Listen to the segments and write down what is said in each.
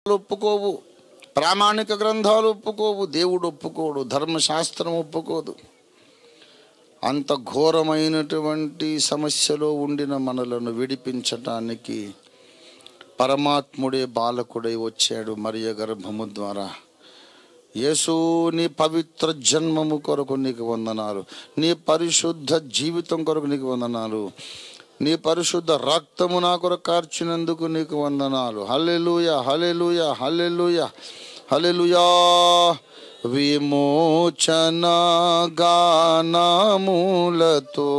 ఒప్పుకోవు ప్రామాణిక గ్రంథాలు ఒప్పుకోవు దేవుడు ఒప్పుకోడు ధర్మశాస్త్రం ఒప్పుకోదు అంత ఘోరమైనటువంటి సమస్యలో ఉండిన మనలను విడిపించటానికి పరమాత్ముడే బాలకుడై వచ్చాడు మరియ గర్భము ద్వారా యేసు నీ పవిత్ర జన్మము కొరకు నీకు వందనాలు నీ పరిశుద్ధ జీవితం కొరకు నీకు వందనాలు నీ పరిశుద్ధ రక్తము నా కొరకు కార్చినందుకు నీకు వందనాలు హల్లెలూయ హల్లెలూయ హల్లెలూయ హల్లెలూయా విమోచన గానములతో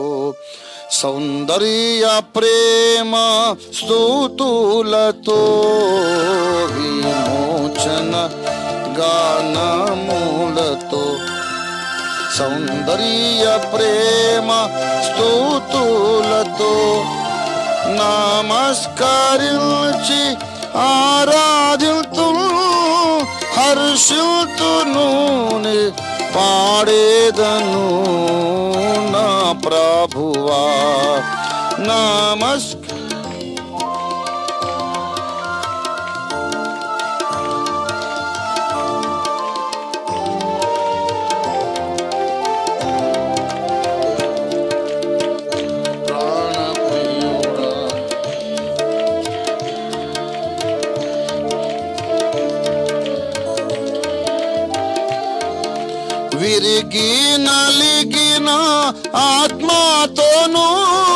సౌందర్య ప్రేమ స్తుతులతో విమోచన గానములతో సౌందర్య ప్రేమ స్తుతులతో నమస్కరించి ఆరాధితు హర్షితును పాడేదను నా ప్రభువా నమస్క ప్రాణప్రియుడా విరిగి నలిగిన ఆత్మతోను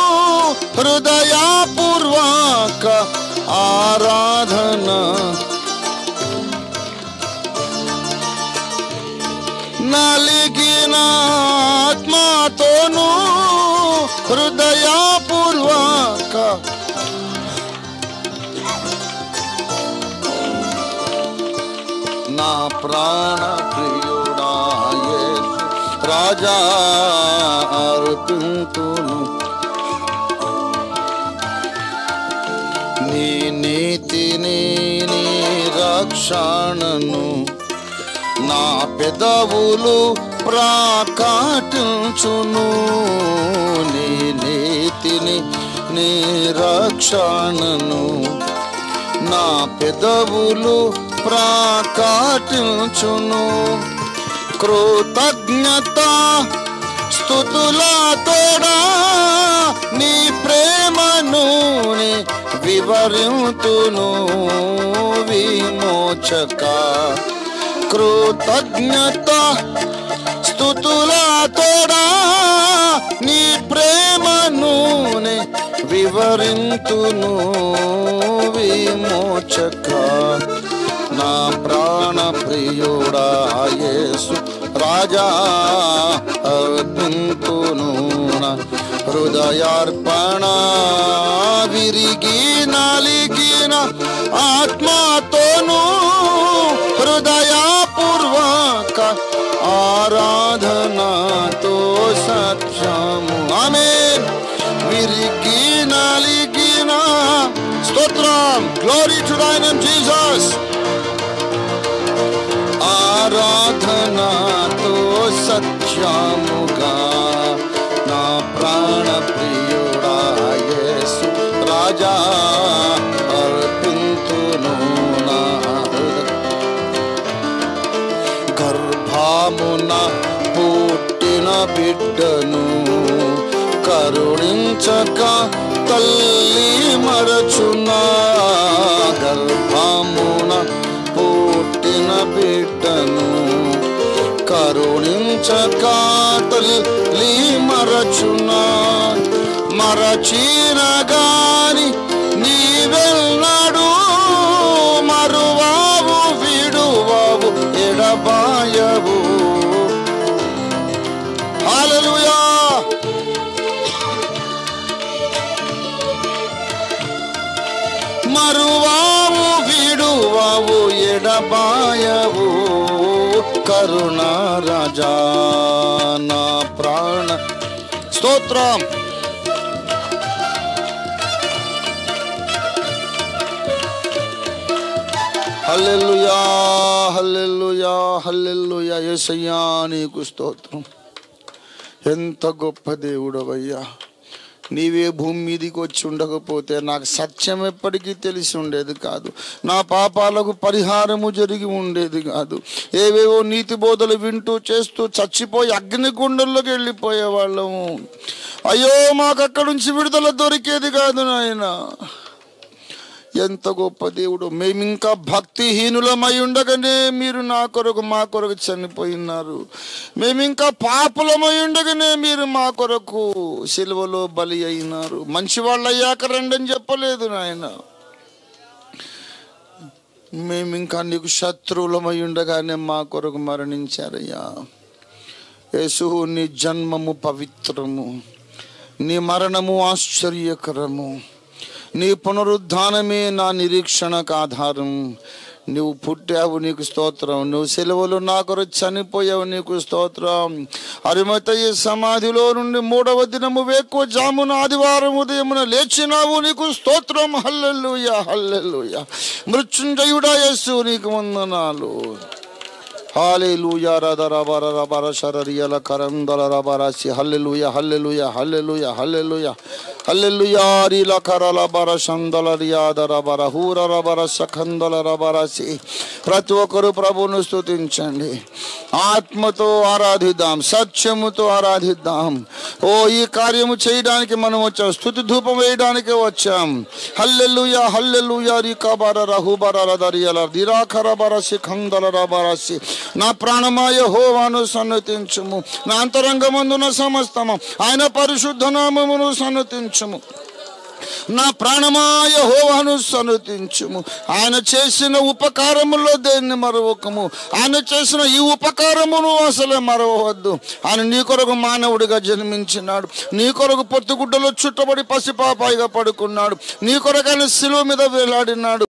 హృదయపూర్వక ఆరాధన నలిగిన ఆత్మతోను హృదయపూర్వక నా ప్రాణ ప్రియుడా యేసు రాజా అర్పింతును నీ నీతిని నీ రక్షణను నా పెదవులు ప్రాకాటించును నీ నీతిని నీ రక్షణను నా పెదవులు ప్రాకాటించును కృతజ్ఞత స్థుతులతోడా నీ ప్రేమను నే వివరింతును విమోచక కృతజ్ఞత స్థుతులతోడా నీ ప్రేమను నే వివరింతును విమోచక నా ప్రాణ ప్రియుడా యేసు రాజా అర్పింతును నా హృదయార్పణ విరిగి నలిగిన ఆత్మతోను హృదయపూర్వక ఆరాధనతో సత్యము ఆమె విరిగి నలిగిన స్తోత్రం glory to thy name Jesus ఆరాధనతో సత్యముగా నా ప్రాణ ప్రియుడా యేసు రాజా అర్పింతును నా హృదయ గర్భామున పుట్టిన బిడ్డను కరుణించక తల్లి మరచునా గర్భామున పుట్టిన బిడ్డను కరుణించక తల్లి మరచునా మరచిన గాని నీవెల్నాడు మరువావు విడువావు ఎడబాయవు హల్లెలూయా మరువావు విడువావు ఎడబాయవు కరుణ రాజా నా ప్రాణ స్తోత్రం హల్లెలూయా హల్లెలూయా హల్లెలూయా యేసయ్యా నీకు స్తోత్రం ఎంత గొప్ప దేవుడవయ్యా నీవే భూమి మీదకి వచ్చి ఉండకపోతే నాకు సత్యం ఎప్పటికీ తెలిసి ఉండేది కాదు నా పాపాలకు పరిహారము జరిగి ఉండేది కాదు ఏవేవో నీతి బోధలు వింటూ చేస్తూ చచ్చిపోయి అగ్నిగుండంలోకి వెళ్ళిపోయే వాళ్ళము అయ్యో మాకు అక్కడి నుంచి విడుదల దొరికేది కాదు నాయనా ఎంత గొప్ప దేవుడు మేమింకా భక్తిహీనులమై ఉండగానే మీరు నా కొరకు మా కొరకు చనిపోయినారు మేమింకా పాపులమై ఉండగానే మీరు మా కొరకు సిలువలో బలి అయినారు మంచి వాళ్ళు అయ్యాక రండని చెప్పలేదు నాయన మేమింకా నీకు శత్రువులమై ఉండగానే మా కొరకు మరణించారయ్యా యేసు నీ జన్మము పవిత్రము నీ మరణము ఆశ్చర్యకరము నీ పునరుద్ధానమే నా నిరీక్షణకు ఆధారం నువ్వు పుట్టావు నీకు స్తోత్రం నువ్వు సెలవులు నా కొరకు చనిపోయావు నీకు స్తోత్రం అరిమతయ్య సమాధిలో నుండి మూడవ దినము వేక్కువ జామున ఆదివారం ఉదయమున లేచినావు నీకు స్తోత్రం హల్లెలూయ హల్లెలూయ మృత్యుంజయుడా యేసు నీకు వందనాలు హాలేలుయా రద రబ రబర శరరియల కరందల రబరాసి హల్లెలూయ హల్లెలూయ హల్లెలూయ హల్లెలూయ హల్లెలూయా రీల కరల బర సందల రియాద రబర హూర రబర సఖందల రబరసి ప్రతి ఒక్కరు ప్రభువును స్తుతించండి ఆత్మతో ఆరాధిద్దాం సత్యముతో ఆరాధిద్దాం ఓ ఈ కార్యము చేయడానికి మనం వచ్చాం స్థుతి ధూపం వేయడానికి వచ్చాం హల్లెలూయ హల్లెలూయ రికబర రహుబర రదరియల దిరాఖర బరసి ఖందల రబరసి నా ప్రాణమాయ హోవాను సన్నతించుము నా అంతరంగమందున సమస్తము ఆయన పరిశుద్ధ నామమును సన్నతించుము నా ప్రాణమాయ హోవాను సన్నతించుము ఆయన చేసిన ఉపకారములో దేన్ని మరవకము ఆయన చేసిన ఈ ఉపకారమును అసలే మరవవద్దు ఆయన నీ కొరకు మానవుడిగా జన్మించినాడు నీ కొరకు పొత్తుగుడ్డలో చుట్టబడి పసిపాపాయిగా పడుకున్నాడు నీ కొరకు ఆయన శిలువ మీద వేలాడినాడు